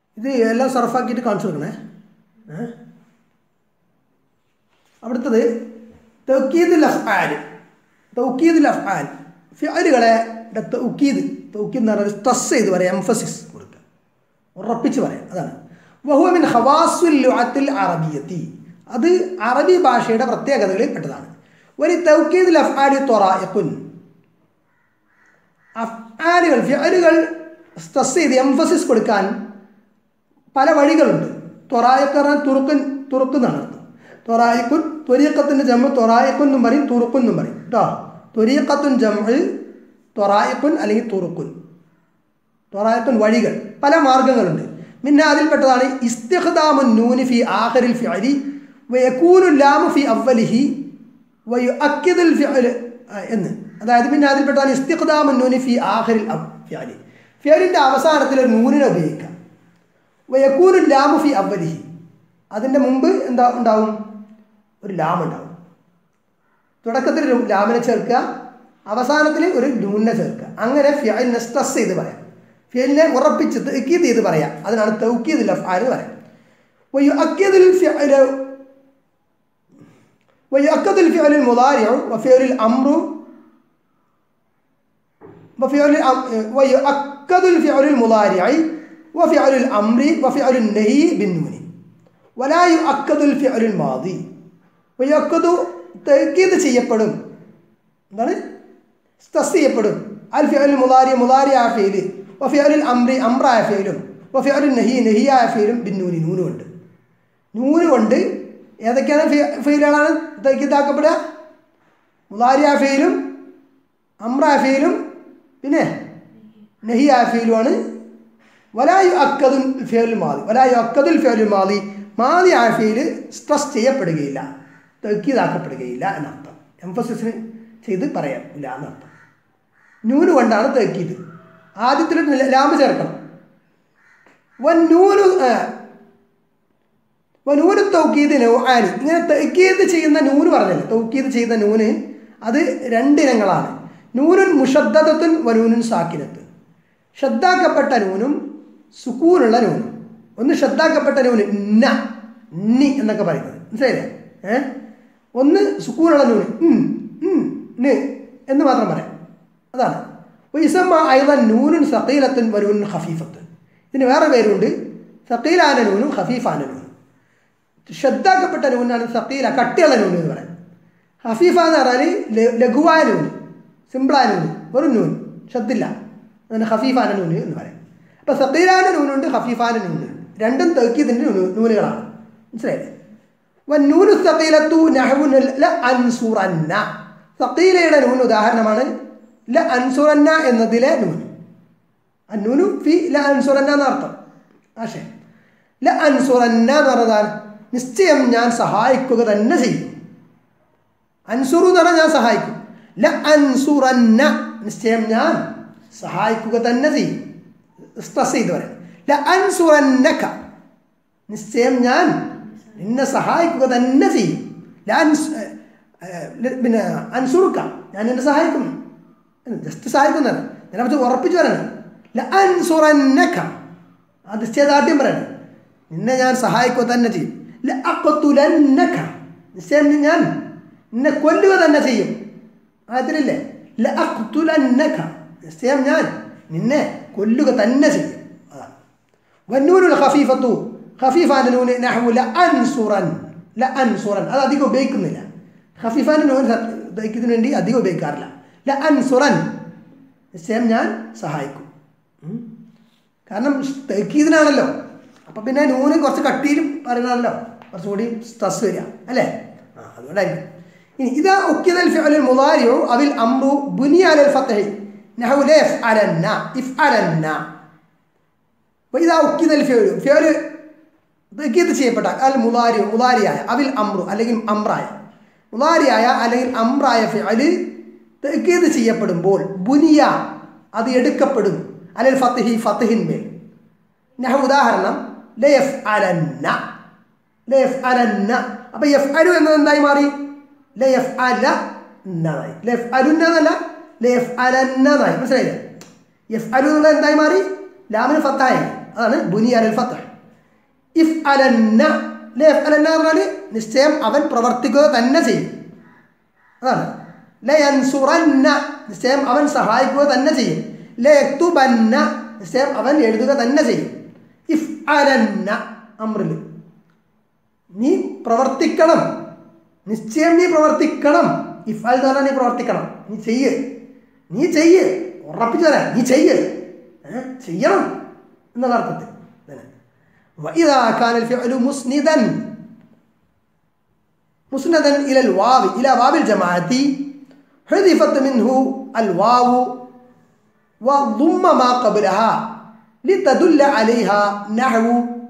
ഇത് എല്ലാം സർഫാക്കിയിട്ട് കാണിച്ചു കൊടുക്കണേ ഏ? അവിടുത്തത് തൗക്കീദുൽ അഫ്ആൽ തൗക്കീദുൽ അഫ്ആൽ ഫിഅലുകളെ തൗക്കീദ് തൗക്കീദ് എന്ന് പറഞ്ഞാൽ സ്ട്രെസ് ചെയ്ത് പറയാം എംഫസിസ് കൊടുക്കുക ഉറപ്പിച്ച് പറയാം അതാണ് വഹുവിൻ ഹവാസുൽ ലുഅത്തിൽ അറബിയത്തി അത് അറബി ഭാഷയുടെ പ്രത്യേകതകളിൽ പെട്ടതാണ് ഒരു തൗക്കീദുൽ അഫ്ആലി തൊറായക്കുൻ അഫ്ആലുകൾ ഫിഅലുകൾ സ്ട്രെസ് ചെയ്ത് എംഫസിസ് കൊടുക്കാൻ പല വഴികളുണ്ട് തൊറായക്ക് പറഞ്ഞാൽ തുറുക്കൻ തുറുക്കുന്നാണ് അർത്ഥം തൊറായിക്കുൻ ത്വരീക്കത്തിൻ്റെ ജമ്മ തൊറായിക്കുൻ എന്നും പറയും തുറുക്കുൻ എന്നും പറയും കേട്ടോ ത്വരീക്കത്തുൻ ജമ്മ് തൊറായിക്കുൻ അല്ലെങ്കിൽ തുറുക്കുൻ തൊറായത്തുൻ വഴികൾ പല മാർഗങ്ങളുണ്ട് പിന്നെ അതിൽപ്പെട്ടതാണ് ഇസ്തിഖ്ദാമുൻ നൂനി ഫി ആഖിറിൽ ഫിഅലി വയക്കൂനു ലാമു ഫി അവലിഹി വയു അക്കിദുൽ ഫിഅൽ എന്ന് അതായത് പിന്നെ അതിൽപ്പെട്ടതാണ് ഇസ്തിഖ്ദാമുൻ നൂനി ഫി ആഖിറിൽ അവ് ഫിഅലി ഫിഅലിൻ്റെ അവസാനത്തിൽ ഒരു നൂനിനെ ഉപയോഗിക്കാം വയക്കൂനു ലാമു ഫി അവലിഹി അതിൻ്റെ മുമ്പ് എന്താ ഉണ്ടാവും ഒരു ലാം ഉണ്ടാവും തുടക്കത്തിൽ ഒരു ലാമിനെ ചേർക്കുക അവസാനത്തിൽ ഒരു നൂനിനെ ചേർക്കുക അങ്ങനെ ഫിയലിനെ സ്ട്രെസ് ചെയ്ത് പറയാം ഫിയലിനെ ഉറപ്പിച്ച് തൗക്കീദ് ചെയ്ത് പറയാം അതിനാണ് തൗക്കീദ് ലഫ്ആൽ എന്ന് പറയാം ويؤكد الفعل ويؤكد الفعل المضارع وفعل الأمر وفعل الأم- ويؤكد الفعل المضارع وفعل الأمر وفعل النهي بالنون ولا يؤكد الفعل الماضي ويؤكد تأكيد ചെയ്യപ്പെടും എന്താണ് സ്ട്രെസ് ചെയ്യപ്പെടും അൽ ഫിഅൽ മുലാരി മുലാരി ആ ഫെയില് വഫിഅലുൽ അംറി അമ്രായ ഫെയിലും വഫിഅലുൽ നഹി നഹിയായ ഫെയിലും ബിന്നൂനി നൂനും ഉണ്ട് നൂന് കൊണ്ട് ഏതൊക്കെയാണ് ഫെ- ഫെയിലുകളാണ് തയ്ക്കിതാക്കപ്പെടുക മുലാരിയ ഫെയിലും അമ്രായ ഫെയിലും പിന്നെ നഹിയാ ഫെയിലുമാണ് വലായു അക്കതുൽ ഫെയിൽ മാതി വലായു അക്കതുൽ ഫെയിൽ മാതി മാതി ആ ഫെയില് സ്ട്രെസ് ചെയ്യപ്പെടുകയില്ല തെക്കീതാക്കപ്പെടുകയില്ല എന്നർത്ഥം എംഫസിസിന് ചെയ്ത് പറയാം ഇല്ല എന്നർത്ഥം നൂന് കൊണ്ടാണ് തെക്കീത് ആദ്യത്തിൽ ലാമ് ചേർക്കണം വൻ നൂന് ആ, നൂന് തൗക്കീദ് നൗആനി ഇങ്ങനെ തൗക്കീദ് ചെയ്യുന്ന നൂന് പറഞ്ഞല്ലോ തൗക്കീദ് ചെയ്യുന്ന നൂന് അത് രണ്ടിനങ്ങളാണ് നൂനുൻ മുഷദ്ദത്തുൻ വനൂനുൻ സാക്കിനത്തുൻ ഷദ്ദാക്കപ്പെട്ട നൂനും സുക്കൂനുള്ള നൂനും ഒന്ന് ഷദ്ദാക്കപ്പെട്ട നൂന് ന നി എന്നൊക്കെ പറയുന്നത് മനസ്സിലായില്ലേ ഏ ഒന്ന് സുക്കൂനുള്ള നൂന് ഉം, ഉം, ന് എന്ന് മാത്രം പറയാം അതാണ് ഇസമ്മ അയവൻ നൂനുൻ സക്കീലത്തുൻ വനൂനുൻ ഹഫീഫത്തുൻ ഇതിന് വേറെ പേരുണ്ട് സക്കീലാന നൂനും ഹഫീഫാന നൂനും ശ്രദ്ധാക്കപ്പെട്ട നൂനാണ് സക്കീല കട്ടിയുള്ള നൂന് എന്ന് പറയാം ഹഫീഫ എന്ന് പറഞ്ഞാൽ ല- ലഘുവായ നൂന് സിമ്പിളായ നൂന് വെറും നൂൻ ശ്രദ്ധില്ല അങ്ങനെ ഹഫീഫാന നൂന് എന്ന് പറയാം അപ്പോൾ സക്കീലാന നൂനുണ്ട് ഹഫീഫാന നൂനുണ്ട് രണ്ടും തെക്കീതിൻ്റെ നൂനുകളാണ് മനസ്സിലായില്ലേ വന്നൂനു സക്കീലത്തു നഹവുൻ ല അൻസുറന്ന സക്കീലയുടെ നൂന് ഉദാഹരണമാണ് ല അൻസുറന്ന എന്നതിലെ നൂന് അന്നൂനു ഫി ല അൻസുറന്ന എന്നർത്ഥം ആശയം ല അൻസുറന്ന എന്ന് പറഞ്ഞതാണ് നിശ്ചയം ഞാൻ സഹായിക്കുക തന്നെ ചെയ്യും അൻസുറു എന്ന് പറഞ്ഞാൽ ഞാൻ സഹായിക്കും ല അൻസുറന്ന നിശ്ചയം ഞാൻ സഹായിക്കുക തന്നെ ചെയ്യും സ്ട്രെസ് ചെയ്ത് പറയാം ല അൻസുറന്നക നിശ്ചയം ഞാൻ നിന്നെ സഹായിക്കുക തന്നെ ചെയ്യും ല അൻസ് ഏ, ഏ, പിന്നെ അൻസുറുക്ക ഞാൻ നിന്നെ സഹായിക്കും ജസ്റ്റ് സഹായിക്കുന്നതാണ് ഞാൻ പക്ഷെ ഉറപ്പിച്ചു പറയണം ല അൻസുറന്നക ആ നിശ്ചയദാർഢ്യം പറയണം നിന്നെ ഞാൻ സഹായിക്കുക തന്നെ ചെയ്യും ല അഖ്തുലന്നക നിശ്ചയം ഞാൻ നിന്നെ കൊല്ലുക തന്നെ ചെയ്യും ആയത്തിലില്ലേ ല അഖ്തുലന്നക നിശ്ചയം ഞാൻ നിന്നെ കൊല്ലുക തന്നെ ചെയ്യും അതാണ് വന്നൂനുൽ ഖഫീഫത്തു ഖഫീഫാൻ്റെ നൂന് നഹ്വു ല അൻസുറൻ ല അൻസുറൻ അത് അധികം ഉപയോഗിക്കുന്നില്ല ഖഫീഫാൻ്റെ നൂന് ഇതിനു വേണ്ടി അധികം ഉപയോഗിക്കാറില്ല ല അൻസുറൻ നിശ്ചയം ഞാൻ സഹായിക്കും ഉം. കാരണം തെക്കീതിനാണല്ലോ അപ്പം പിന്നെ നൂന് കുറച്ച് കട്ടിയിലും പറയണമല്ലോ കുറച്ചുകൂടി സ്ട്രെസ് വരിക അല്ലേ ആ അതുകൊണ്ടായിരിക്കും ഇനി ഇതാ ഉക്കിദൽ ഫിഅലുൽ മുദാരിഉ അവിൽ അംറു ബുനിയ അലൽ ഫത്ഹി നഹു ല യഫ്അലന്ന ഇഫ്അലന്ന ഇതാ ഉക്കിദൽ ഫിഅലു ഫിഅല് തെക്കീത് ചെയ്യപ്പെട്ട അൽ മുദാരി മുദാരിയായ അവിൽ അമ്രു അല്ലെങ്കിൽ അമ്രായ മുദാരിയായ അല്ലെങ്കിൽ അമ്രായ ഫിഅല് തെക്കീത് ചെയ്യപ്പെടുമ്പോൾ ബുനിയ അത് എടുക്കപ്പെടും അലൽ ഫത്ഹി ഫത്ഹിന്മേൽ നഹ ഉദാഹരണം ലയഫ് അലന്ന ലയഫ് അലന്ന അപ്പൊ യഫ് അലു എന്നത് എന്തായി മാറി ലയഫ് അല എന്നായി ലയഫ് അലുന്ന എന്നല്ല ലയഫ് അലന്നതായി മനസ്സിലായില്ലേ യഫ് അലു എന്നുള്ളത് എന്തായി മാറി ലാമിന് ഫത്തായി അതാണ് ബുനി അലൽ ഫത്തഹ് ഇഫ് അലന്ന അല്ലെ ഇഫ് അലന്ന പറഞ്ഞാൽ നിശ്ചയം അവൻ പ്രവർത്തിക്കുക തന്നെ ചെയ്യും അതാണ് ലയൻസുറന്ന നിശ്ചയം അവൻ സഹായിക്കുക തന്നെ ചെയ്യും ലയക്തുബന്ന നിശ്ചയം അവൻ എഴുതുക തന്നെ ചെയ്യും ഇഫ് അലന്ന അമ്രിൽ നീ പ്രവർത്തിക്കണം നിശ്ചയം നീ പ്രവർത്തിക്കണം ഇഫ് അൽ എന്ന് പറഞ്ഞാൽ നീ പ്രവർത്തിക്കണം നീ ചെയ്യ് നീ ചെയ്യ് ഉറപ്പിച്ചു തരാം നീ ചെയ്യ് ഏ? ചെയ്യണം എന്നുള്ള അർത്ഥത്തിൽ ഇങ്ങനെ. وإذا كان الفعل مسندا مسندا إلى الواو إلى واو الجماعة حذفت منه الواو وضم ما قبلها لتدل عليها نحو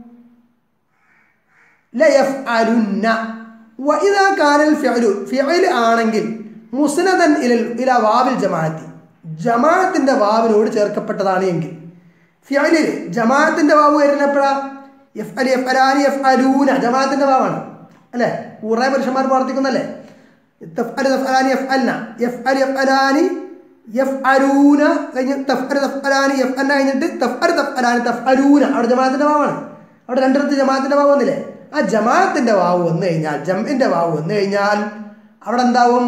ലയഫ്അലുന്ന വഇദാ കാനൽ ഫിഅലു ഫിഅൽ ആണെങ്കിൽ മുസ്നദൻ ഇലൽ ഇല വാവിൽ ജമാഅത്തി ജമാഅത്തിന്റെ വാവിനോട് ചേർക്കപ്പെട്ടതാണ് എങ്കിൽ ഫിഅലിൽ ജമാഅത്തിന്റെ വാവ് വരുന്നപ്പോഴാ എഫ് അലി എഫ് അലാനി എഫ് അലൂന ജമാഅത്തിന്റെ വാവാണ് അല്ലേ കുറേ പുരുഷന്മാർ പ്രവർത്തിക്കുന്നല്ലേ തഫ്അല് തഫ്അലാനി എഫ് അൽന എഫ് അലി എഫ് അലാനി എഫ് അലൂന കഴിഞ്ഞ് തഫ്അല് തഫ്അലാനി എഫ് അന്ന കഴിഞ്ഞിട്ട് തഫ്അല് തഫ്അലാനി തഫ്അലൂന അവിടെ ജമാഅത്തിന്റെ വാവാണ് അവിടെ രണ്ടിടത്ത് ജമാഅത്തിന്റെ വാവ് വന്നില്ലേ ആ ജമാഅത്തിന്റെ വാവ് വന്നു കഴിഞ്ഞാൽ ജംഇന്റെ വാവ് വന്നു കഴിഞ്ഞാൽ അവിടെ എന്താവും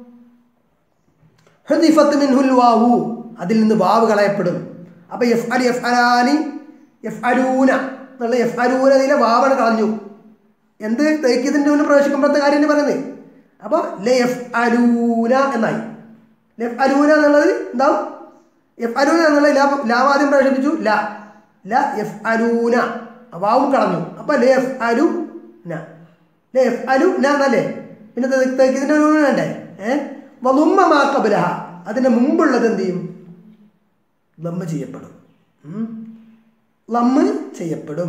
ഹുദിഫത്ത് മിൻഹുൽ വാവു അതിൽ നിന്ന് വാവ് കളയപ്പെടും അപ്പൊ എഫ് അലി എഫ് അലാനി എഫ് അലൂന എന്നുള്ള എഫ് അലൂന ഇതിലെ വാവാണ് കളഞ്ഞു എന്ത് തേക്കിയതിൻ്റെ മുന്നിൽ പ്രവേശിക്കുമ്പോഴത്തെ കാര്യം തന്നെ പറയുന്നത് അപ്പോൾ ലെ എഫ് അലൂന എന്നായി ലെഫ് അലൂന എന്നുള്ളത് എന്താവും എഫ് അലൂന എന്നുള്ള ലാ ലാവാദ്യം പ്രവേശിപ്പിച്ചു ല ല എഫ് അലൂന വാവും കളഞ്ഞു അപ്പൊ ലെ എഫ് അലു ന ലെ എഫ് അലു ന എന്നല്ലേ പിന്നെ തേക്കിയതിൻ്റെ മുന്നിൽ വേണ്ടേ ഏഹ് വലുമ്മ മാക്കബലഹ അതിൻ്റെ മുമ്പുള്ളത് എന്ത് ചെയ്യും ലമ്മ ചെയ്യപ്പെടും ഉം. ലമ്മ് ചെയ്യപ്പെടും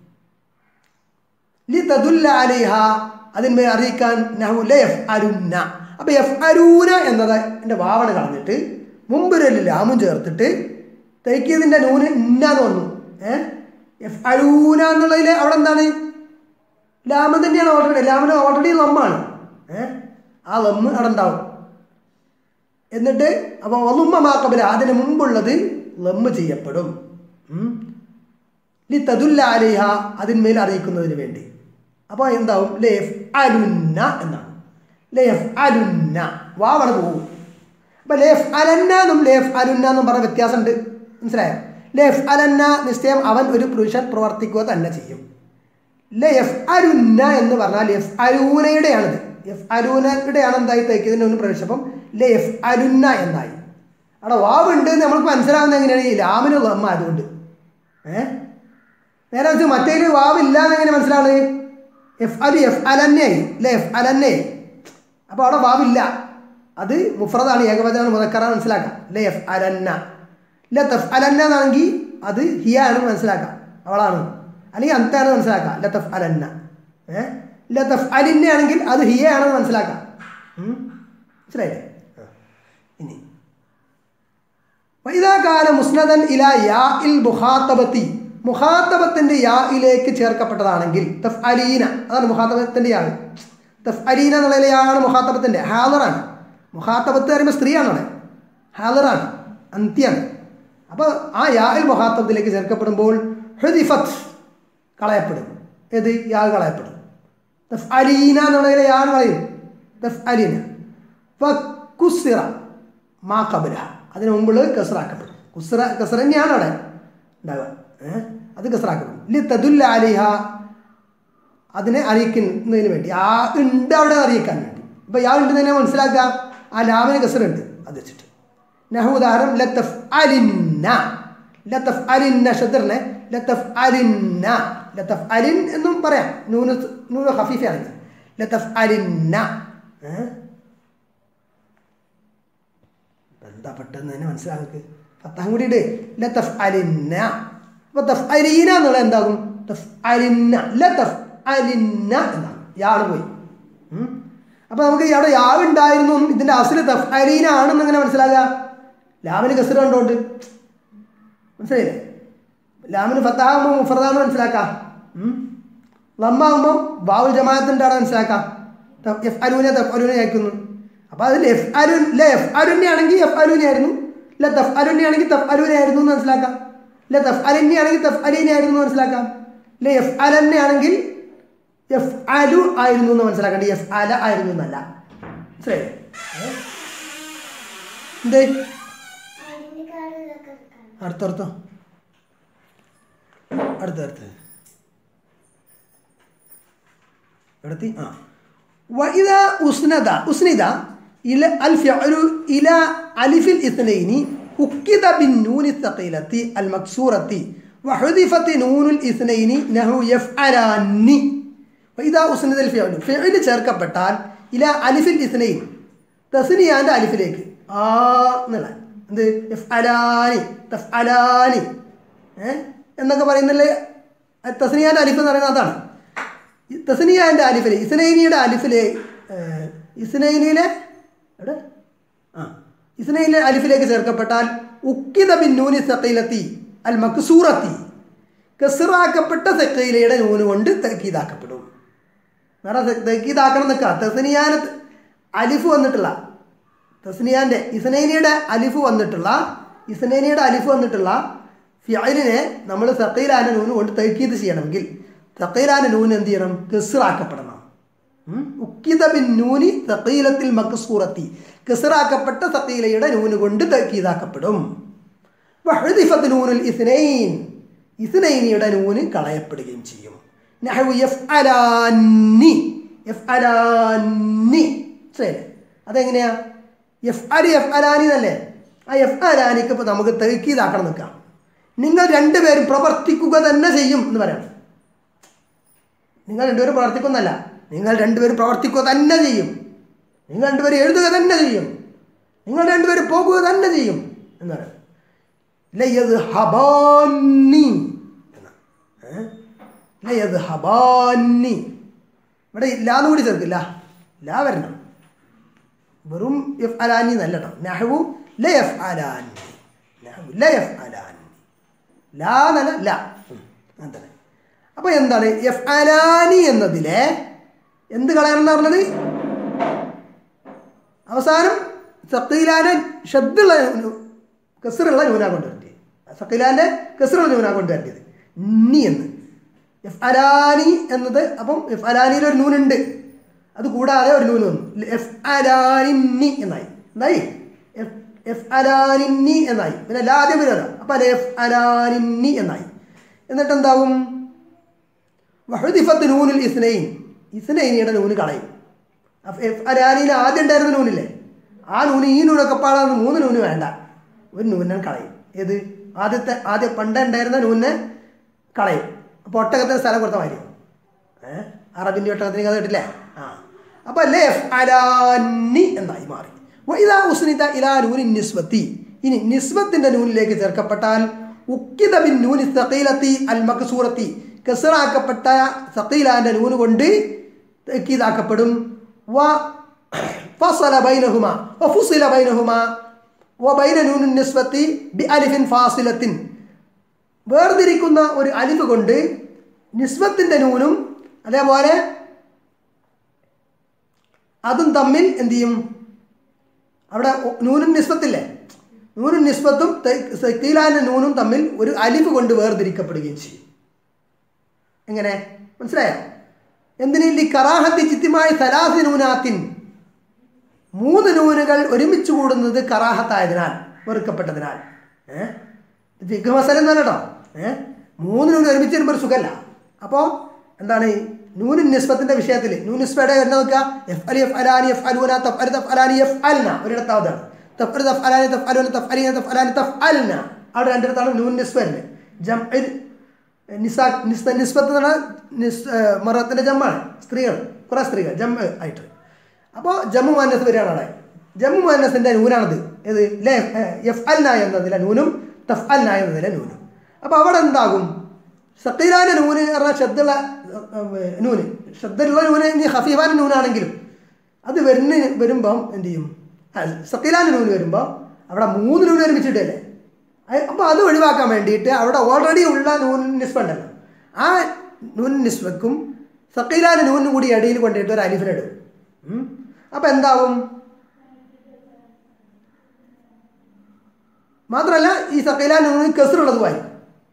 ലി തദുല്ല അലൈഹ അതിന്മേൽ അറിയിക്കാൻ നഹു ലഫ് അരുന്ന അപ്പൊ എഫ് അരൂന എന്നത് എൻ്റെ വാവണ കളഞ്ഞിട്ട് മുമ്പൊരു ലാമും ചേർത്തിട്ട് തൈക്കിയതിൻ്റെ നൂന് ഇന്നാന്ന് വന്നു ഏഹ് എഫ് അരൂന എന്നുള്ളതിൽ അവിടെ എന്താണ് ലാമ തന്നെയാണ് ഓൾറെഡി ലാമിന് ഓൾറെഡി ലമ്മാണ് ഏഹ് ആ ലമ്മ് അവിടെ ഉണ്ടാവും എന്നിട്ട് അപ്പോൾ ഒന്നുമ്മ മാക്കബല അതിന് മുമ്പുള്ളത് ലമ്മ് ചെയ്യപ്പെടും ഉം. ലി തതുല്ല അലിഹ അതിന്മേൽ അറിയിക്കുന്നതിന് വേണ്ടി അപ്പോൾ എന്താവും ലേഫ് അലുന്ന എന്നാണ് ലേഫ് അലുന്ന വാവണ പോകും അപ്പോൾ ലേഫ് അലന്ന എന്നും ലേഫ് അലുന്ന എന്നും പറഞ്ഞ വ്യത്യാസമുണ്ട് മനസ്സിലായോ ലേഫ് അലന്ന നിശ്ചയം അവൻ ഒരു പുരുഷൻ പ്രവർത്തിക്കുക തന്നെ ചെയ്യും ലെഫ് അരുന്ന എന്ന് പറഞ്ഞാൽ എഫ് അരൂനയുടെയാണിത് എഫ് അരൂനയുടെയാണ് എന്തായി തേക്കിയതിന് മുന്നിൽ പ്രവേശിച്ചപ്പം ലെഫ് അരുന്ന എന്നായി അവിടെ വാവുണ്ട് എന്ന് നമ്മൾക്ക് മനസ്സിലാവുന്നത് എങ്ങനെയാണ് ഈ ലാമിന് ലമ്മ അതുകൊണ്ട് ഏഹ് നേരെ വെച്ച് മറ്റേതിൽ വാവില്ല എന്ന് എങ്ങനെ മനസ്സിലാവുന്നത് എഫ് അലു എഫ് അലന്നയായി അല്ലെ എഫ് അലന്നയായി അപ്പോൾ അവിടെ വാവില്ല അത് മുഫ്രദാണ് ഏകവചനാണ് മുതക്കറാണ് മനസ്സിലാക്കാം അല്ലെ എഫ് അലന്ന ഇല്ല തഫ് അലന്ന എന്നാണെങ്കിൽ അത് ഹിയ ആണ് മനസ്സിലാക്കാം അവളാണ് അല്ലെങ്കിൽ അന്താണ് മനസ്സിലാക്കാം ലത്തഫ് അലന്ന ഏഹ് ലത്തഫ് അലിന്ന ആണെങ്കിൽ അത് ഹിയ ആണെന്ന് മനസ്സിലാക്കാം ഉം. മനസ്സിലായില്ലേ ആ. ഇനി വൈദാകാല മുസ്നദൻ ഇല യാ ഇൽ മുഖാത്തബത്തി മുഖാത്തബത്തിന്റെ യായിലേക്ക് ചേർക്കപ്പെട്ടതാണെങ്കിൽ തഫ് അലീന അതാണ് മുഖാത്തബത്തിന്റെ യാ തഫ് അലീന എന്നുള്ളതിലെ യാണ് മുഖാത്തബത്തിന്റെ ഹാലറാണ് മുഖാത്തബത്ത് പറയുമ്പോൾ സ്ത്രീയാണ് അവിടെ ഹാലറാണ് അന്ത്യാണ് അപ്പോൾ ആ യാ ഇൽ മുഖാത്തബത്തിലേക്ക് ചേർക്കപ്പെടുമ്പോൾ ഹുദിഫത്ത് കളയപ്പെടും ഏത് യാ കളയപ്പെടും തഫ് അലീന എന്നുള്ളതിലെ യാണ് കളയും തഫ് അലീന കുസിറ മാ കബല അതിന് മുമ്പുള്ളത് കസറാക്കപ്പെടും കുസിറ കസറ തന്നെയാണ് അവിടെ ഉണ്ടാവുക ഏഹ് അത് കസറാക്കപ്പെടും ലി തദുല്ല അലിഹ അതിനെ അറിയിക്കുന്നതിന് വേണ്ടി ആ ഉണ്ട് അവിടെ അറിയിക്കാൻ വേണ്ടി ഇപ്പൊ യാ ഉണ്ട് തന്നെ മനസ്സിലാക്കുക ആ ലാമിന് കസറുണ്ട് അത് വെച്ചിട്ട് നഹു ഉദാഹരണം ലത്തഫ് അലിന്ന ലത്തഫ് അലിന്ന ഷദറിനെ ലത്തഫ് അലിന്ന ലത്തഫ് അലിൻ എന്നും പറയാം നൂന് നൂന് ഹഫീഫയാണെങ്കിൽ ലത്തഫ് അലിന്ന ഏഹ് എന്താ പെട്ടെന്ന് തന്നെ മനസ്സിലാക്കി പത്താം കൂടി ഇട് ല തഫ് അലിന്ന അപ്പൊ തഫ് അലീന എന്നുള്ള എന്താകും തഫ് അലിന്ന ല തഫ് അലിന്ന എന്നാണ് യാള് പോയി ഉം. അപ്പൊ നമുക്ക് അവിടെ യാവ് ഉണ്ടായിരുന്നു ഇതിന്റെ അസില് തഫ് അലീന ആണെന്ന് എങ്ങനെ മനസ്സിലാകുക ലാമിന് കസറ് കണ്ടോണ്ട് മനസ്സിലായില്ലേ ലാമിന് ഫത്താകുമ്പോൾ മുഫറദാന്ന് മനസ്സിലാക്കാം ഉം. ലമ്മാകുമ്പോൾ ബാവുൽ ജമാഅത്തിൻ്റെ അവിടെ മനസ്സിലാക്കാം ത- എഫ് അലൂനെ തഫ് അലൂനെ അയക്കുന്നു അപ്പോൾ അതിൽ എഫ് അലുൻ ലെ എഫ് അലുനെ ആണെങ്കിൽ എഫ് അലൂനെ ആയിരുന്നു ഇല്ല തഫ് അലുനെ ആണെങ്കിൽ തഫ് അലൂനെ ആയിരുന്നു എന്ന് മനസ്സിലാക്കാം ഇല്ല തഫ് അലന്യ ആണെങ്കിൽ തഫ് അലീനെ ആയിരുന്നു എന്ന് മനസ്സിലാക്കാം ഇല്ല എഫ് അലന്നെ ആണെങ്കിൽ എഫ് അലു ആയിരുന്നു എന്ന് മനസ്സിലാക്കേണ്ടത് എഫ് അല ആയിരുന്നു എന്നല്ല മനസ്സിലായോ ഏ? എന്തേ അടുത്തടുത്തോ അടുത്ത അടുത്ത് എടുത്തി ആ وإذا أسند أسند إلى الفعل إلى ألف الاثنين أكد بالنون الثقيلة المكسورة وحذفت نون الاثنين نحو يفعلان وإذا أسند الفعل فعل ചേർക്കപ്പെട്ടാൽ ഇല അലിഫിൽ ഇസ്നൈൻ തസ്നിയാൻ്റെ അലിഫിലേക്ക് ആ എന്നുള്ള എന്ത് എഫ് അലാനി തഫ് അലാനി ഏ എന്നൊക്കെ പറയുന്നില്ലേ തസ്നിയാൻ്റെ അലിഫ് എന്ന് പറയുന്നത് അതാണ് ഈ തസ്നിയാൻ്റെ അലിഫിലെ ഇസ്നൈനിയുടെ അലിഫിലെ ഏഹ്, ഇസ്നൈനിയിലെ എവിടെ ആ ഇസ്നൈനിലെ അലിഫിലേക്ക് ചേർക്കപ്പെട്ടാൽ ഉക്കിത ബിൻ നൂനി സക്കീലത്തി അൽ മക്സൂറത്തി കസറാക്കപ്പെട്ട സക്കീലയുടെ നൂന് കൊണ്ട് തക്കീതാക്കപ്പെടും വേറെ തക്കീതാക്കണം നിൽക്കുക തസ്നിയാന അലിഫ് വന്നിട്ടുള്ള തസ്നിയാൻ്റെ ഇസ്നൈനിയുടെ അലിഫ് വന്നിട്ടുള്ള ഇസ്നൈനിയുടെ അലിഫ് വന്നിട്ടുള്ള ഫിയലിനെ നമ്മൾ സക്കീലാൻ്റെ നൂന് കൊണ്ട് തക്കീത് ചെയ്യണമെങ്കിൽ സക്കീലാൻ്റെ നൂന് എന്ത് ചെയ്യണം കെസറാക്കപ്പെടണം ഉം? ഉക്കിത ബിൻ നൂനി സക്കീലത്തിൽ മക്സൂറത്തി കെസറാക്കപ്പെട്ട സക്കീലയുടെ നൂന് കൊണ്ട് തക്കീതാക്കപ്പെടും വഹുദിഫത്ത് നൂനുൽ ഇസ്നൈൻ ഇസ്നൈനിയുടെ നൂന് കളയപ്പെടുകയും ചെയ്യും നഹു യഫ്അലാനി യഫ്അലാനി ശരി അതെങ്ങനെയാ എഫ് അലി എഫ് അലാനി എന്നല്ലേ ആ എഫ് അലാനിക്ക് ഇപ്പോൾ നമുക്ക് തെക്കീതാക്കണം നിൽക്കാം നിങ്ങൾ രണ്ടുപേരും പ്രവർത്തിക്കുക തന്നെ ചെയ്യും എന്ന് പറയണം നിങ്ങൾ രണ്ടുപേരും പ്രവർത്തിക്കുന്നല്ല നിങ്ങൾ രണ്ടുപേരും പ്രവർത്തിക്കുക തന്നെ ചെയ്യും നിങ്ങൾ രണ്ടുപേരും എഴുതുക തന്നെ ചെയ്യും നിങ്ങൾ രണ്ടുപേരും പോകുക തന്നെ ചെയ്യും എന്ന് പറയാം ലയത് ഹബാനി എന്ന ഏ? ലയത് ഹബാനി ഇവിടെ ലാന്ന് കൂടി ചേർക്കില്ല ലാ വരണം വെറും എഫ് അലാനി എന്നല്ല കേട്ടോ നഹവു ല എഫ് അലാനി നഹവു ല എഫ് അലാനി ലാ എന്നല്ല ല ഉം, അങ്ങനെ തന്നെ അപ്പോൾ എന്താണ് എഫ് അലാനി എന്നതിലെ എന്ത് കളയണം എന്ന് പറഞ്ഞത് അവസാനം സക്കീലാനെ ഷദ്ദുള്ള കസറുള്ള ന്യൂനാ കൊണ്ടുവരേണ്ടത് സക്കീലാൻ്റെ കസറുള്ള ന്യൂനാ കൊണ്ടുവരേണ്ടത് നീ എന്ന് എഫ് അലാനി എന്നത് അപ്പം എഫ് അലാനിയിൽ ഒരു നൂനുണ്ട് അത് കൂടാതെ ഒരു നൂന് വന്നു എഫ് അലാനിന്നി എന്നായി എന്തായി എഫ് എഫ് അലാനിന്നി എന്നായി പിന്നെ അല്ല ആദ്യം വരുമല്ലോ അപ്പം അല്ലെ എഫ് അലാനിന്നി എന്നായി എന്നിട്ട് എന്താവും വഹുദിഫത്ത് നൂനിൽ ഇസ്നൈൻ ഇസ്നൈനിയുടെ നൂന് കളയും അപ്പൊ എഫ് അലാനിയിൽ ആദ്യം ഉണ്ടായിരുന്ന നൂനില്ലേ ആ നൂന് ഈ നൂനൊക്കെ പാടാന്ന് മൂന്ന് നൂന് വേണ്ട ഒരു നൂനെ കളയും ഏത് ആദ്യത്തെ ആദ്യം പണ്ട് ഉണ്ടായിരുന്ന നൂനെ കളയും അപ്പോൾ ഒട്ടകത്തിന് സ്ഥലം കൊടുത്ത മാതിരി ഏഹ് അറബിൻ്റെ ഒട്ടകത്തിന് കഥ കേട്ടില്ലേ ആ അപ്പോൾ അല്ലേ എഫ് അലാനി എന്നായി മാറി ഇതാ ഉസ്നിത ഇലാ നൂനി നിസ്വത്തി ഇനി നിസ്വത്തിൻ്റെ നൂനിലേക്ക് ചേർക്കപ്പെട്ടാൽ ഉക്കിത ബിൻ നൂനി സഖീലത്തി അൽ മക്സൂറത്തി കസറാക്കപ്പെട്ട സഖീലാൻ്റെ നൂന് കൊണ്ട് തെക്കീതാക്കപ്പെടും വ ഫസല ബൈനഹുമ വഫുസില ബൈനഹുമ വബൈന നൂനിൻ നിസ്വത്തി ബി അലിഫിൻ ഫാസിലത്തിൻ വേർതിരിക്കുന്ന ഒരു അലിഫ് കൊണ്ട് നിസ്വത്തിൻ്റെ നൂനും അതേപോലെ അതും തമ്മിൽ എന്ത് ചെയ്യും അവിടെ ഒ- നൂനും നിസ്വത്തില്ലേ നൂനും നിസ്വത്തും സക്കീലാൻ്റെ നൂനും തമ്മിൽ ഒരു അലിഫ് കൊണ്ട് വേർതിരിക്കപ്പെടുകയും ചെയ്യും എങ്ങനെ മനസ്സിലായോ എന്തിനീ കറാഹത്തി ചിത്യമായ സലാസി നൂനാത്തിൻ മൂന്ന് നൂനുകൾ ഒരുമിച്ച് കൂടുന്നത് കറാഹത്തായതിനാൽ വെറുക്കപ്പെട്ടതിനാൽ ഏഹ് ഫിഖ് മസല എന്നല്ല കേട്ടോ ഏഹ് മൂന്ന് നൂന് ഒരുമിച്ച് വരുമ്പോൾ ഒരു സുഖമല്ല അപ്പോൾ എന്താണ് നൂന് നിസ്ബത്തിൻ്റെ വിഷയത്തിൽ നൂൻ നിസ്ബയുടെ വരുന്ന നോക്കുക എഫ് അലി എഫ് അലാനി എഫ് അലൂന തഫ് അലി തഫ് അലാനി എഫ് അൽന ഒരിടത്താവതാണ് തഫ് അലി തഫ് അലാനി തഫ് അലൂന തഫ് അലീന തഫ് അലാനി തഫ് അൽന അവിടെ രണ്ടിടത്താണ് നൂൻ നിസ്ബ വരുന്നത് ജം നിസാ നിസ് നിസ്ബത്ത് എന്ന് പറഞ്ഞാൽ നിസ് മറത്തിൻ്റെ ജമ്മാണ് സ്ത്രീകൾ കുറേ സ്ത്രീകൾ ജം ആയിട്ട് അപ്പോൾ ജമ്മു മാനസ് വരികയാണ് അവിടെ ജമ്മു മാനസിൻ്റെ നൂനാണത് ഏത് ലെ എഫ് അൽന എന്നതിലെ നൂനും തഫ് അൽന എന്നതിലെ നൂനും അപ്പോൾ അവിടെ എന്താകും സക്കീലാൻ്റെ നൂന് എന്ന് പറഞ്ഞാൽ ശ്രദ്ധയുള്ള നൂന് ശ്രദ്ധയുള്ള നൂന് ഇനി ഹഫീഫാൻ്റെ നൂനാണെങ്കിലും അത് വരുന്ന വരുമ്പം എന്ത് ചെയ്യും സക്കീലാൻ്റെ നൂന് വരുമ്പോൾ അവിടെ മൂന്ന് നൂന് ഒരുമിച്ചിട്ടല്ലേ അപ്പോൾ അത് ഒഴിവാക്കാൻ വേണ്ടിയിട്ട് അവിടെ ഓൾറെഡി ഉള്ള നൂൻ നിസ്ബ ഉണ്ടല്ലോ ആ നൂൻ നിസ്ബക്കും സക്കീലാൻ്റെ നൂനും കൂടി ഇടയിൽ കൊണ്ടിട്ട് ഒരു അലിഫിനിടും അപ്പോൾ എന്താവും മാത്രമല്ല ഈ സക്കീലാൻ്റെ നൂന് കെസറുള്ളത് വായി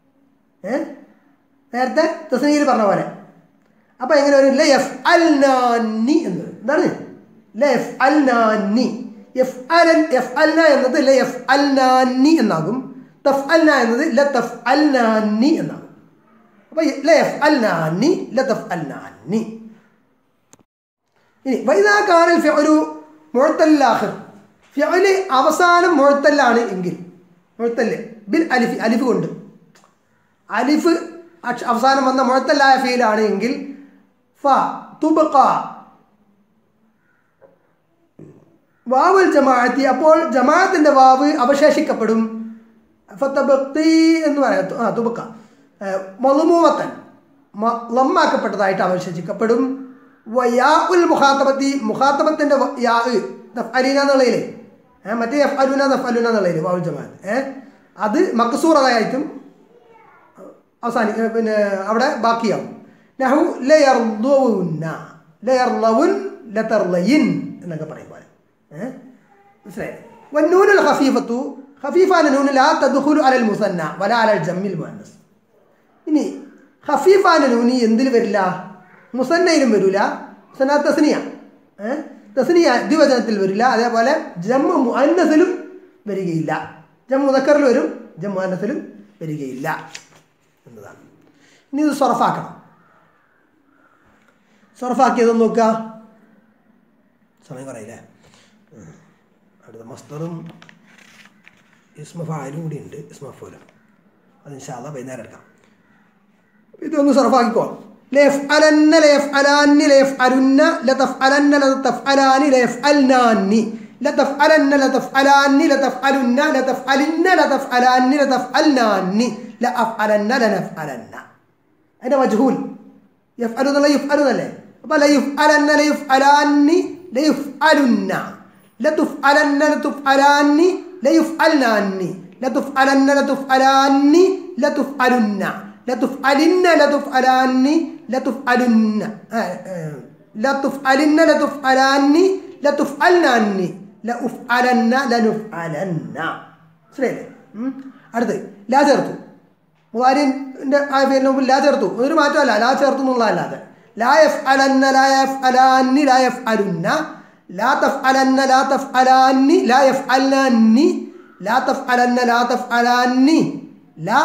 ഏ നേരത്തെ തസ്നീൽ പറഞ്ഞ പോലെ അപ്പോൾ എങ്ങനെ വരും ലയഫ് അൽ നാനി എന്ന് എന്താണ് ലയഫ് അൽ നാനി എഫ് അലൻ എഫ് അൽന എന്നത് ലയഫ് അൽ നാനി എന്നാകും തഫ് അൽന എന്നത് ലതഫ് അൽ നാനി എന്നാകും അപ്പോൾ ലയഫ് അൽ നാനി ലതഫ് അൽ നാനി ഇനി വൈദാക്കാരിൽ ഫിഅലു മുഴത്തല്ലാഹിർ ഫിഅല് അവസാനം മുഴത്തല്ലാണ് എങ്കിൽ മുഴത്തല്ല് ബിൽ അലിഫ് അലിഫ് കൊണ്ട് അലിഫ് അക്ഷ- അവസാനം വന്ന മുഴത്തല്ലായ ഫീലാണ് എങ്കിൽ ഫ തുബക്ക വാവുൽ ജമാഅത്തി അപ്പോൾ ജമാഅത്തിൻ്റെ വാവ് അവശേഷിക്കപ്പെടും ഫത്തബക്തി എന്ന് പറയാം തു- ആ തുബക്ക മളുമൂവത്തൻ മ- ലമ്മാക്കപ്പെട്ടതായിട്ട് അവശേഷിക്കപ്പെടും വയാ ഉൽ മുഖാത്തബത്തി മുഖാത്തബത്തിൻ്റെ യാ അലീന എന്നുള്ളതിലെ ഏഹ് മറ്റേ എഫ് അലുന ദഫ് അലുന എന്നുള്ളതിൽ വാവുൽ ജമാഅത്ത് ഏഹ് അത് മക്സൂറതായിട്ടും അവസാനി ഏ, പിന്നെ അവിടെ ബാക്കിയാവും നഹു ലയർലവുന്ന ലയർലവുൻ ലതർലയിൻ എന്നൊക്കെ പറയും പോലെ ഏ മനസ്സിലായി വന്നൂനുൽ ഖഫീഫത്തു ഖഫീഫാന നൂന് ലാ തദ്ഖുലു അലൽ മുസന്ന വല അലൽ ജമ്മിൽ മുഅന്നസ് ഇനി ഖഫീഫാന നൂനി എന്തിൽ വരില്ല മുസന്നയിലും വരില്ല മുസന്ന തസ്നിയ ഏ തസ്നിയ ദ്വിവചനത്തിൽ വരില്ല അതേപോലെ ജമ്മു മുഅന്നസിലും വരികയില്ല ജമ്മു മുദക്കറിൽ വരും ജമ്മു മുഅന്നസിലും വരികയില്ല എന്നതാണ് ഇനി ഇത് സൊറഫാക്കണം സൊറഫാക്കിയത് നോക്കുക സമയം കുറയില്ലേ ഉം. അടുത്ത മസ്തറും ഇസ്മഫാലും കൂടി ഉണ്ട് ഇസ്മഫൂലും അത് ഇൻഷാല്ല വൈകുന്നേരം എടുക്കാം ഇതൊന്ന് സർഫാക്കിക്കോ ലേഫ് അലന്ന ലേഫ് അലാന്നി ലേഫ് അരുന്ന ലതഫ് അലന്ന ലതഫ് അലാനി ലേഫ് അൽനാന്നി ലതഫ് അലന്ന ലതഫ് അലാന്നി ലതഫ് അലുന്ന ലതഫ് അലിന്ന ലതഫ് അലാന്നി ലതഫ് അൽനാന്നി ലഅഫ് അലന്ന ലനഫ് അലന്ന അതിൻ്റെ മജ്ഹൂൽ യഫ് അലു എന്നുള്ള യുഫ് അലു എന്നല്ലേ അപ്പോൾ ലയുഫ് അലന്ന ലയുഫ് അലാന്നി ലയുഫ് അലുന്ന ലതുഫ് അലന്ന ലതുഫ് അലാന്നി ലയുഫ് അൽനാന്നി ലതുഫ് അലന്ന ലതുഫ് അലാന്നി ലതുഫ് അലുന്ന ലതുഫ് അലിന്ന ലതുഫ് അലാന്നി ലതുഫ് അലുന്ന ആ, ആ, ലതുഫ് അലിന്ന ലതുഫ് അലാന്നി ലതുഫ് അൽനാന്നി ലഉഫ് അലന്ന ലനുഫ് അലന്ന മനസ്സിലായില്ലേ ഉം. അടുത്ത് ലാ ചേർത്തു മുതാരിൻ്റെ ആയതിന് മുമ്പ് ലാ ചേർത്തു ഒരു മാറ്റമല്ല ലാ ചേർത്തു എന്നുള്ളതല്ലാതെ ലാ എഫ് അലന്ന ലാ എഫ് അലാന്നി ലാ എഫ് അലുന്ന ലാ തഫ് അലന്ന ലാ തഫ് അലാന്നി ലാ എഫ് അല്ലാന്നി ലാ തഫ് അലന്ന ലാ തഫ് അലാന്നി ലാ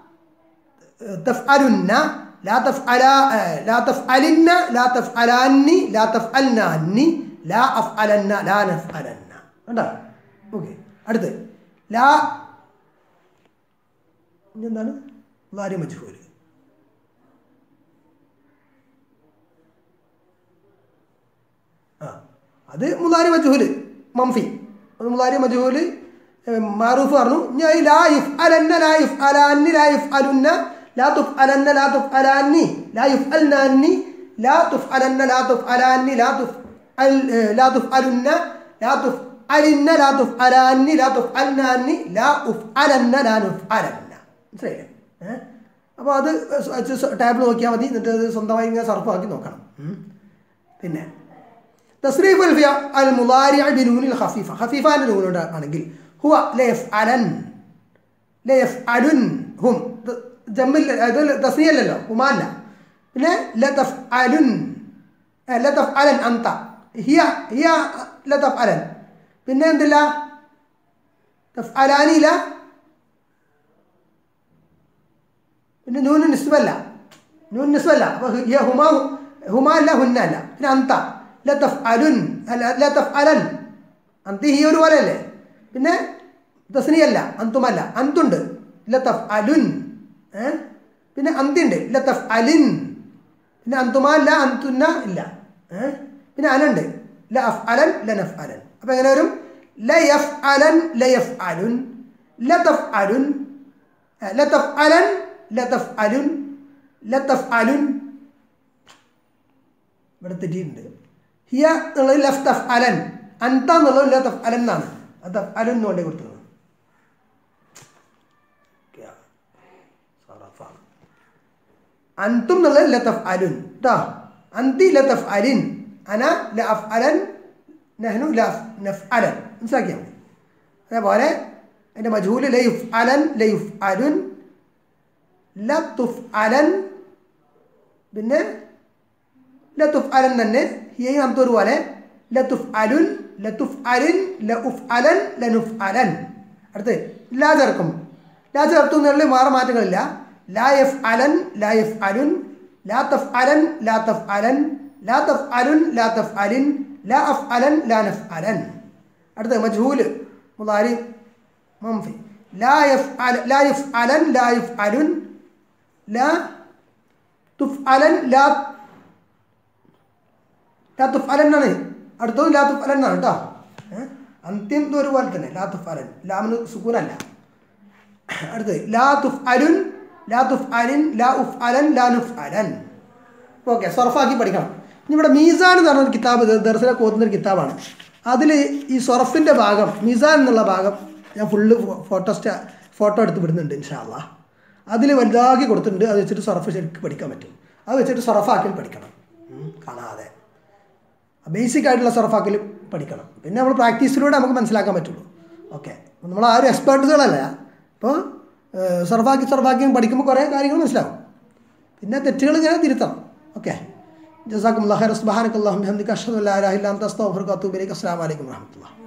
تفعلن لا تفعلا لا تفعلن لا تفعلاني لا تفعلناني لا أفعلن لا نفعلن കണ്ടോ ഓക്കെ അടുത്ത് ലാ ഇനി എന്താണ് ലാരി മജ്ഹൂൽ ആ അത് മുലാരി മജ്ഹൂൽ മംഫി അത് മുലാരി മജ്ഹൂൽ മാറൂഫ് പറഞ്ഞു ഞാൻ ലാ യുഫ് അലന്ന ലാ യുഫ് അലാന്നി ലാ യുഫ് അലുന്ന ലാ തുഫ് അലന്ന ലാ തുഫ് അലാന്നി ലാ യുഫ് അൽനാന്നി ലാ തുഫ് അലന്ന ലാ തുഫ് അലാന്നി ലാ തുഫ് അൽ ലാ തുഫ് അലുന്ന ലാ തുഫ് അലിന്ന ലാ തുഫ് അലാന്നി ലാ തുഫ് അൽനാന്നി ലാ ഉഫ് അലന്ന ലാ നുഫ് അലന്ന മനസ്സിലായില്ലേ ഏഹ് അപ്പോൾ അത് ടാബിൾ നോക്കിയാൽ മതി എന്നിട്ട് അത് സ്വന്തമായി ഇങ്ങനെ സർഫാക്കി നോക്കണം ഉം. പിന്നെ تصريف الفعل المضارع بنون الخفيفة خفيفة نون ആണെങ്കിൽ هو ليفعلن ليفعلن هم ജമ്മിൽ അത് തസ്നിയല്ലല്ലോ ഹുമാല്ല പിന്നെ ലതഫ് അലുൻ ലതഫ് അലൻ അന്ത ഹിയ ഹിയ ലതഫ് അലൻ പിന്നെ എന്തില്ല തഫ് അലാനില പിന്നെ നൂന് നിസ്ബല്ല നൂൻ നിസ്ബല്ല അപ്പോൾ ഹിയ ഹുമാ ഹുമാ അല്ല ഹുന്ന അല്ല പിന്നെ അന്ത ലതഫ് അലുൻ അല്ല ലതഫ് അലൻ അന്തി ഹി ഒരു പോലെയല്ലേ പിന്നെ തസ്നിയല്ല അന്തുമല്ല അന്തുണ്ട് ലതഫ് അലുൻ ഏ പിന്നെ അന്തിണ്ട് ലതഫ് അലിൻ പിന്നെ അന്തുമ അല്ല അന്തുന്ന ഇല്ല ഏ പിന്നെ അലുണ്ട് ല അഫ് അലൻ ലനഫ് അലൻ അപ്പോൾ എങ്ങനെ വരും ലയഫ് അലൻ ലയഫ് അലുൻ ലതഫ് അലുൻ ലതഫ് അലൻ ലതഫ് അലുൻ ലതഫ് അലുൻ ഇവിടെ തെറ്റിയിട്ടുണ്ട് ഹിയ എന്നുള്ളത് ലഫ് തഫ് അലൻ അന്ത എന്നുള്ളത് ലതഫ് അലൻ എന്നാണ് അത് തഫ് അലുൻ എന്ന് വേണ്ടി കൊടുത്തത് സറഫാണ് അന്തും എന്നുള്ളത് ലതഫ് അലുൻ കേട്ടോ അന്തി ലതഫ് അലിൻ അന ലഫ് അലൻ നെഹ്നു ലഫ് നഫ് അലൻ മനസ്സിലാക്കിയാൽ മതി അതേപോലെ അതിൻ്റെ മജൂല് ലയുഫ് അലൻ ലയുഫ് അലുൻ ലത്തുഫ് അലൻ പിന്നെ ലത്തുഫ് അലൻ തന്നെ ഹിയ അന്തൂർ പോലെ ലത്തുഫ് അലുൻ ലത്തുഫ് അലിൻ ലഉഫ് അലൻ ലനുഫ് അലൻ അടുത്ത് ലാ ചേർക്കും ലാ ചേർത്തു എന്നുള്ള വേറെ മാറ്റങ്ങളില്ല ലാ എഫ് അലൻ ലാ എഫ് അലുൻ ലാ തഫ് അലൻ ലാ തഫ് അലൻ ലാ തഫ് അലുൻ ലാ തഫ് അലിൻ ലാ അഫ് അലൻ ലാ നഫ് അലൻ അടുത്ത് മജ്ഹൂല് മുതാരി മംഫി ലാ യഫ് അല ലാ യഫ് അലൻ ലാ യഫ് അലുൻ ലാ തുഫ് അലൻ ലാ ലാ തുഫ് അലൻ എന്നാണ് അടുത്തത് ലാ തുഫ് അലൻ എന്നാണ് കേട്ടോ ഏഹ്? അന്ത്യം ഇത് ഒരുപോലെ തന്നെ ലാ തുഫ് അലൻ ലാമിന് സുക്കൂനല്ല അടുത്തത് ലാ തുഫ് അലുൻ ലാ തുഫ് അലിൻ ലാ ഉഫ് അലൻ ലാ നുഫ് അലൻ ഓക്കെ സൊറഫാക്കി പഠിക്കണം ഇനി ഇവിടെ മീസാൻ എന്ന് പറഞ്ഞൊരു കിതാബ് ദർശനൊക്കെ ഓതുന്ന ഒരു കിതാബാണ് അതിൽ ഈ സൊറഫിൻ്റെ ഭാഗം മീസാൻ എന്നുള്ള ഭാഗം ഞാൻ ഫുള്ള് ഫോട്ടോ സ്റ്റാ ഫോട്ടോ എടുത്ത് വിടുന്നുണ്ട് ഇൻഷാല്ല അതിൽ വലുതാക്കി കൊടുത്തിട്ടുണ്ട് അത് വെച്ചിട്ട് സൊറഫ് ശരിക്കും പഠിക്കാൻ പറ്റും അത് വെച്ചിട്ട് സൊറഫാക്കി പഠിക്കണം ഉം, കാണാതെ ബേസിക് ആയിട്ടുള്ള സൊറഫാക്കൽ പഠിക്കണം പിന്നെ നമ്മൾ പ്രാക്ടീസിലൂടെ നമുക്ക് മനസ്സിലാക്കാൻ പറ്റുള്ളൂ ഓക്കെ നമ്മൾ ആരും എക്സ്പേർട്ടുകളല്ല അപ്പോൾ സൊറഫാക്കി സൊറഫാക്കി പഠിക്കുമ്പോൾ കുറേ കാര്യങ്ങൾ മനസ്സിലാവും പിന്നെ തെറ്റുകൾ ഇങ്ങനെ തിരുത്തണം ഓക്കെ ജസാക്കും അള്ളാഹ് സുബാനക്കല്ലാഹു ബിഹംദിക അഷ്ഹദു അല്ലാ ഇലാഹ ഇല്ല അൻത അസ്തഗ്ഫിറുക വഅത്തൂബു ഇലൈക അസ്സലാമു അലൈക്കും വറഹ്മത്തുള്ളാഹി